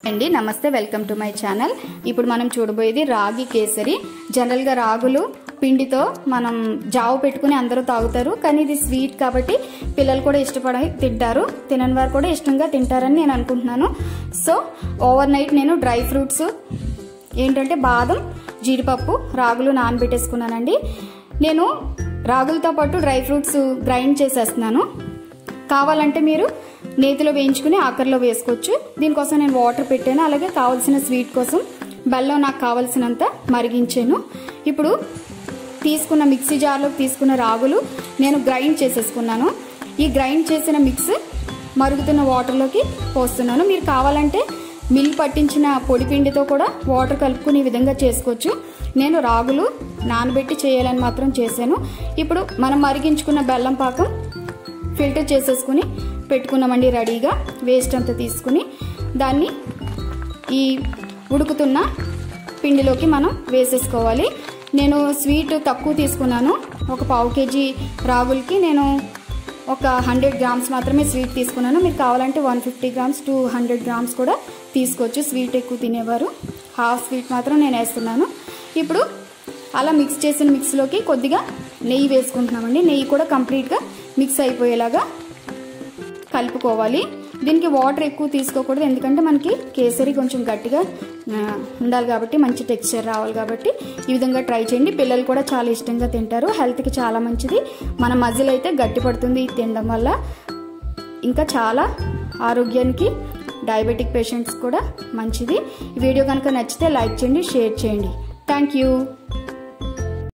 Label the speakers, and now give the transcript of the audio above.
Speaker 1: అండి నమస్తే welcome to my channel ఇప్పుడు మనం చూడబోయేది రాగి కేసరి జనరల్గా రాగులు పిండితో మనం జావు పెట్టుకుని అందరూ తాగుతారు కానీ ఇది స్వీట్ కాబట్టి పిల్లలు కూడా ఇష్టపడి తింటారు తినని వారు కూడా ఇష్టంగా తింటారని నేను అనుకుంటున్నాను సో ఓవర్ నైట్ నేను డ్రై ఫ్రూట్స్ ఏంటంటే బాదం జీడిపప్పు రాగులు నానబెట్టేసుకున్నానండి నేను రాగులతో పాటు డ్రై ఫ్రూట్స్ గ్రైండ్ చేసేస్తున్నాను కావాలంటే మీరు నేతిలో వేయించుకుని ఆఖరిలో వేసుకోవచ్చు దీనికోసం నేను వాటర్ పెట్టాను అలాగే కావాల్సిన స్వీట్ కోసం బెల్లం నాకు కావాల్సినంత మరిగించాను ఇప్పుడు తీసుకున్న మిక్సీ జార్లోకి తీసుకున్న రాగులు నేను గ్రైండ్ చేసేసుకున్నాను ఈ గ్రైండ్ చేసిన మిక్స్ మరుగుతున్న వాటర్లోకి పోస్తున్నాను మీరు కావాలంటే మిల్ పట్టించిన పొడి పిండితో కూడా వాటర్ కలుపుకుని ఈ విధంగా చేసుకోవచ్చు నేను రాగులు నానబెట్టి చేయాలని మాత్రం చేశాను ఇప్పుడు మనం మరిగించుకున్న బెల్లం పాకం ఫిల్టర్ చేసేసుకుని పెట్టుకున్నామండి రెడీగా వేస్ట్ అంతా తీసుకుని దాన్ని ఈ ఉడుకుతున్న పిండిలోకి మనం వేసేసుకోవాలి నేను స్వీట్ తక్కువ తీసుకున్నాను ఒక పావు కేజీ రాగులకి నేను ఒక హండ్రెడ్ గ్రామ్స్ మాత్రమే స్వీట్ తీసుకున్నాను మీరు కావాలంటే one fifty grams two hundred grams కూడా తీసుకోవచ్చు స్వీట్ ఎక్కువ తినేవారు హాఫ్ స్వీట్ మాత్రం నేను వేస్తున్నాను ఇప్పుడు అలా మిక్స్ చేసిన మిక్స్లోకి కొద్దిగా నెయ్యి వేసుకుంటున్నామండి నెయ్యి కూడా కంప్లీట్గా మిక్స్ అయిపోయేలాగా కలుపుకోవాలి దీనికి వాటర్ ఎక్కువ తీసుకోకూడదు ఎందుకంటే మనకి కేసరి కొంచెం గట్టిగా ఉండాలి కాబట్టి మంచి టెక్స్చర్ రావాలి కాబట్టి ఈ విధంగా ట్రై చేయండి పిల్లలు కూడా చాలా ఇష్టంగా తింటారు హెల్త్కి చాలా మంచిది మన మజిల్ అయితే గట్టి పడుతుంది తినడం వల్ల ఇంకా చాలా ఆరోగ్యానికి డయాబెటిక్ పేషెంట్స్ కూడా మంచిది ఈ వీడియో కనుక నచ్చితే లైక్ చేయండి షేర్ చేయండి థ్యాంక్ యూ